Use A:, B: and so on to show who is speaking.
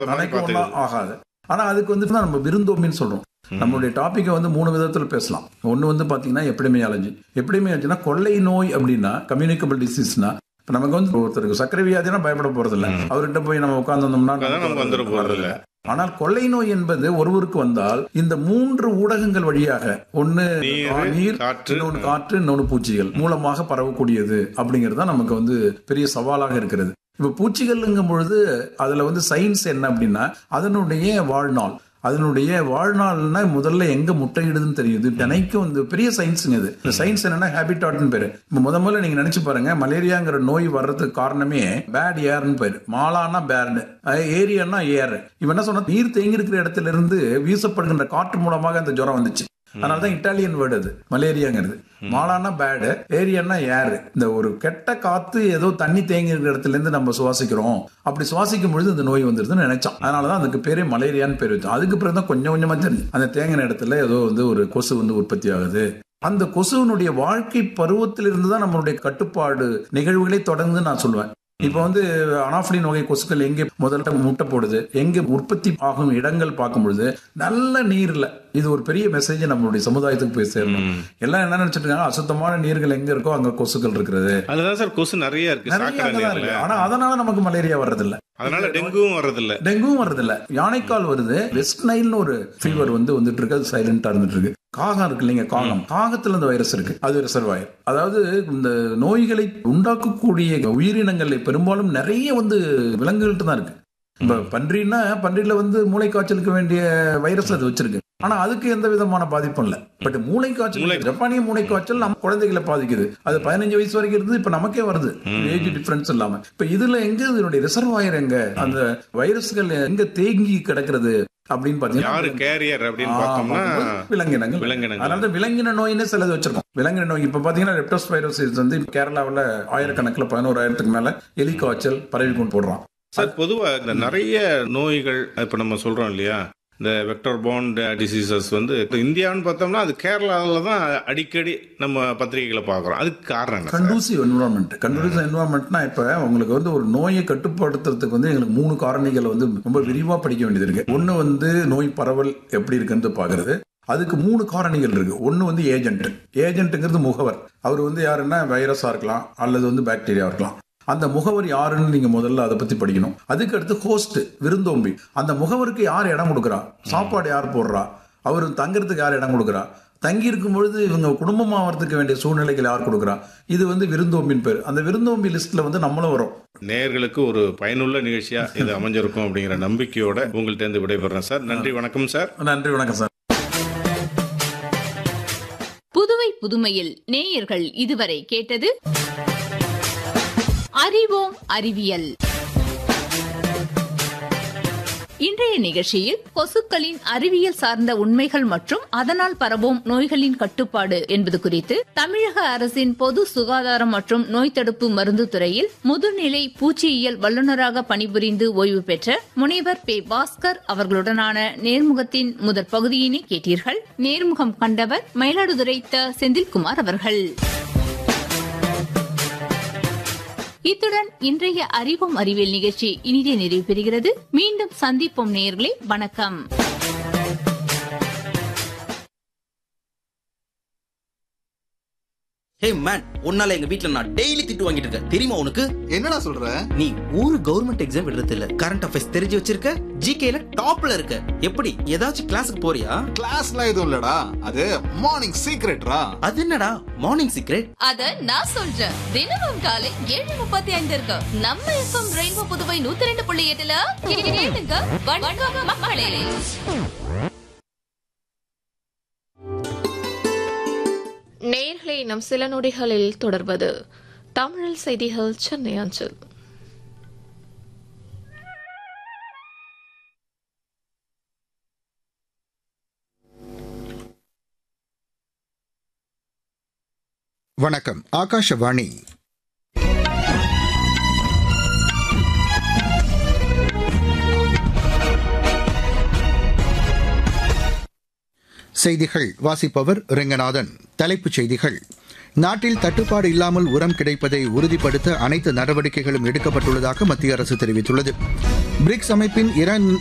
A: தனக்கு ஒன்றா ஆகாது ஆனா அதுக்கு வந்து நம்ம விருந்தோம்பின்னு சொல்றோம் நம்மளுடைய டாபிக்கை வந்து மூணு விதத்துல பேசலாம் ஒன்னு வந்து பாத்தீங்கன்னா எப்பிடமியாலஜி எப்பிடமியாலஜினா கொள்ளை நோய் அப்படின்னா கம்யூனிகபிள் டிசீஸ்னா இப்ப நமக்கு வந்து ஒருத்தருக்கு சர்க்கரை வியாதினா பயப்பட போறது இல்ல அவர்கிட்ட போய் நம்ம உட்கார்ந்தோம்னா
B: அதான் நமக்கு வந்துட போறது இல்ல.
A: ஆனால் கொள்ளை நோய் என்பது ஒருவருக்கு வந்தால் இந்த மூன்று ஊடகங்கள் வழியாக ஒன்னு
B: நீர்,
A: நீர்
B: காற்று.
A: இன்னொன்னு காற்று இன்னொன்னு பூச்சிகள் மூலமாக பரவக்கூடியது அப்படிங்கிறது தான் நமக்கு வந்து பெரிய சவாலாக இருக்கிறது இப்ப பூச்சிகள்ங்கும் பொழுது அதுல வந்து சயின்ஸ் என்ன அப்படின்னா அதனுடைய வாழ்நாள் அதனுடைய வாழ்நாள்னா முதல்ல எங்க முட்டையிடுதுன்னு தெரியுது தினைக்கும் இந்த பெரிய சயின்ஸுங்க இது இந்த சயின்ஸ் என்னன்னா ஹேபிட்டாட்னு பேரு இப்ப முத முதல்ல நீங்க நினைச்சு பாருங்க மலேரியாங்கிற நோய் வர்றதுக்கு காரணமே பேட் ஏர்னு பேரு மாலானா பேர்டு ஏரியானா ஏர் இவன் என்ன சொன்னா நீர் தேங்கி இருக்கிற இடத்துல இருந்து வீசப்படுகின்ற காற்று மூலமாக அந்த ஜுரம் வந்துச்சு அதனாலதான் இட்டாலியன் வேர்டு அது மலேரியாங்கிறது மாலானா பேடு ஏரியானா ஏர் இந்த ஒரு கெட்ட காத்து ஏதோ தண்ணி தேங்கி இருக்கிற இடத்துல இருந்து நம்ம சுவாசிக்கிறோம் அப்படி சுவாசிக்கும் பொழுது இந்த நோய் வந்துருதுன்னு நினைச்சோம் அதனாலதான் அதுக்கு பேரே மலேரியான்னு பேர் வச்சோம் அதுக்கு பிறகு தான் கொஞ்சம் கொஞ்சமா தெரிஞ்சு அந்த தேங்கின இடத்துல ஏதோ வந்து ஒரு கொசு வந்து உற்பத்தி ஆகுது அந்த கொசுவினுடைய வாழ்க்கை பருவத்திலிருந்து தான் நம்மளுடைய கட்டுப்பாடு நிகழ்வுகளே தொடர்ந்து நான் சொல்லுவேன் இப்ப வந்து அனாஃபலின் வகை கொசுக்கள் எங்கே முதல்ல முட்டை போடுது எங்க உற்பத்தி ஆகும் இடங்கள் பார்க்கும் பொழுது நல்ல நீர்ல இது ஒரு பெரிய மெசேஜ் நம்மளுடைய சமுதாயத்துக்கு போய் சேரணும் எல்லாம் என்ன நினைச்சிட்டு இருக்காங்க அசுத்தமான நீர்கள் எங்க இருக்கோ அங்க கொசுக்கள் இருக்கிறது
B: அதுதான் சார் கொசு நிறைய இருக்கு
A: நிறைய
B: சாக்கடை
A: அங்கதான்
B: நீர்ல
A: இருக்கு ஆனா அதனால நமக்கு மலேரியா வர்றதில்ல
B: அதனால டெங்குவும் வர்றதில்ல
A: டெங்குவும் வருது இல்ல யானைக்கால் வருது வெஸ்ட் நைல்னு ஒரு ஃபீவர் வந்து வந்துட்டு இருக்கு அது சைலண்டா இருந்துட்டு இருக்கு காகம் இருக்கு இல்லைங்க காகம் காகத்துல இந்த வைரஸ் இருக்கு அது ரிசர்வாயர் அதாவது இந்த நோய்களை உண்டாக்கக்கூடிய உயிரினங்கள்ல பெரும்பாலும் நிறைய வந்து விலங்குகள்கிட்ட தான் இருக்கு இப்ப பன்றின்னா பன்றியில வந்து மூளைக்காய்ச்சலுக்கு வேண்டிய வைரஸ் அது வச்சிருக்கு ஆனா அதுக்கு எந்த விதமான பாதிப்பும் இல்ல பட் மூளைக்காய்ச்சல்
B: மூளை-
A: ஜப்பானிய மூளைக்காய்ச்சல் நம்ம குழந்தைகளை பாதிக்குது அது பதினஞ்சு வயசு வரைக்கும் இருந்து இப்ப நமக்கே வருது ஏஜ் டிஃபரன்ஸ் இல்லாம இப்ப இதுல எங்க இதனுடைய ரிசர்வாயர் எங்க அந்த வைரஸ்கள் எங்க தேங்கி கிடக்கிறது அப்படின்னு
B: யாரு
A: பாத்தீங்கன்னா
B: கேரியர் அப்படின்னு
A: ஆ,
B: பார்த்தோம்னா
A: பார்க்கும்போது விலங்கினங்கள்
B: விலங்கினங்கள்.
A: அதனால தான் விலங்கின நோயின்னு சிலது வச்சிருக்கோம் விலங்கின நோய் இப்ப பாத்தீங்கன்னா ரெப்டோஸ் வைரஸ் வந்து கேரளாவுல ஆயிரக்கணக்கில் பதினோராயிரத்துக்கு மேல எலி காய்ச்சல் பரவி கொண்டு போடுறான்
B: சார் பொதுவா இந்த நிறைய நோய்கள் இப்ப நம்ம சொல்றோம் இல்லையா இந்த வெக்டர் பாண்ட் டிசீசஸ் வந்து இப்ப இந்தியான்னு பார்த்தோம்னா அது கேரளாவில் தான் அடிக்கடி நம்ம பத்திரிகைகளை பார்க்குறோம் அதுக்கு காரணம் என்ன சார்?
A: கண்டூசிவ் என்வரான்மெண்ட் கண்டூசிவ் என்வரான்மெண்ட்னா இப்ப உங்களுக்கு வந்து ஒரு நோயை கட்டுப்படுத்துறதுக்கு வந்து எங்களுக்கு மூணு காரணிகளை வந்து ரொம்ப விரிவா படிக்க வேண்டியது இருக்கு ஒண்ணு வந்து நோய் பரவல் எப்படி இருக்குன்னு பாக்குறது அதுக்கு மூணு காரணிகள் இருக்கு ஒன்னு வந்து ஏஜென்ட் ஏஜென்ட்டுங்கிறது முகவர் அவர் வந்து யாருன்னா வைரஸா இருக்கலாம் அல்லது வந்து பாக்டீரியா இருக்கலாம் அந்த முகவர் யாருன்னு நீங்க முதல்ல அதை பத்தி படிக்கணும் அதுக்கு அடுத்து ஹோஸ்ட் விருந்தோம்பி அந்த முகவருக்கு யார் இடம் கொடுக்குறா சாப்பாடு யார் போடுறா அவர் தங்குறதுக்கு யார் இடம் கொடுக்குறா தங்கி இருக்கும் பொழுது இவங்க குடும்பமா வரதுக்கு வேண்டிய சூழ்நிலைகள் யார் கொடுக்குறா இது வந்து விருந்தோம்பின் பேர் அந்த விருந்தோம்பி லிஸ்ட்ல வந்து நம்மளும் வரும்
B: நேயர்களுக்கு ஒரு பயனுள்ள நிகழ்ச்சியா இது அமைஞ்சிருக்கும் அப்படிங்கிற நம்பிக்கையோட உங்கள்ட்ட இருந்து விடைபெறேன் சார் நன்றி வணக்கம் சார்
A: நன்றி வணக்கம் சார்
C: புதுவை புதுமையில் நேயர்கள் இதுவரை கேட்டது அறிவோம் அறிவியல் இன்றைய நிகழ்ச்சியில் கொசுக்களின் அறிவியல் சார்ந்த உண்மைகள் மற்றும் அதனால் பரவும் நோய்களின் கட்டுப்பாடு என்பது குறித்து தமிழக அரசின் பொது சுகாதாரம் மற்றும் நோய் தடுப்பு மருந்து துறையில் முதுநிலை பூச்சியியல் வல்லுநராக பணிபுரிந்து ஓய்வு பெற்ற முனைவர் பே பாஸ்கர் அவர்களுடனான நேர்முகத்தின் முதற் பகுதியினை கேட்டீர்கள் நேர்முகம் கண்டவர் மயிலாடுதுறை த செந்தில்குமார் அவர்கள் இத்துடன் இன்றைய அறிவோம் அறிவியல் நிகழ்ச்சி இனிதே நிறைவு பெறுகிறது மீண்டும் சந்திப்போம் நேயர்களே வணக்கம்
D: ஹே மேன் உன்னால எங்க வீட்ல நான் டெய்லி திட்டு வாங்கிட்டு இருக்கேன் தெரியுமா உனக்கு
E: என்னடா சொல்ற
D: நீ ஒரு கவர்மெண்ட் எக்ஸாம் எழுதுறது இல்ல கரண்ட் அஃபேர்ஸ் தெரிஞ்சு வச்சிருக்க ஜிகேல டாப்ல இருக்க எப்படி ஏதாச்சும் கிளாஸுக்கு போறியா
E: கிளாஸ்லாம் எதுவும் இல்லடா அது மார்னிங் சீக்ரெட்ரா
D: அது என்னடா மார்னிங் சீக்ரெட்
F: அத நான் சொல்றேன் தினமும் காலை ஏழு முப்பத்தி ஐந்து இருக்கு நம்ம எஃப்எம் ரெயின்போ புதுவை நூத்தி ரெண்டு புள்ளி எட்டுல கேளுங்க வணக்கம் மக்களே
G: நேர்களை நம் சில நொடிகளில் தொடர்வது தமிழ் செய்திகள் சென்னை அஞ்சல்
H: வணக்கம் ஆகாஷவாணி செய்திகள் வாசிப்பவர் ரெங்கநாதன் தலைப்புச் செய்திகள் நாட்டில் தட்டுப்பாடு இல்லாமல் உரம் கிடைப்பதை உறுதிப்படுத்த அனைத்து நடவடிக்கைகளும் எடுக்கப்பட்டுள்ளதாக மத்திய அரசு தெரிவித்துள்ளது பிரிக்ஸ் அமைப்பின் இரண்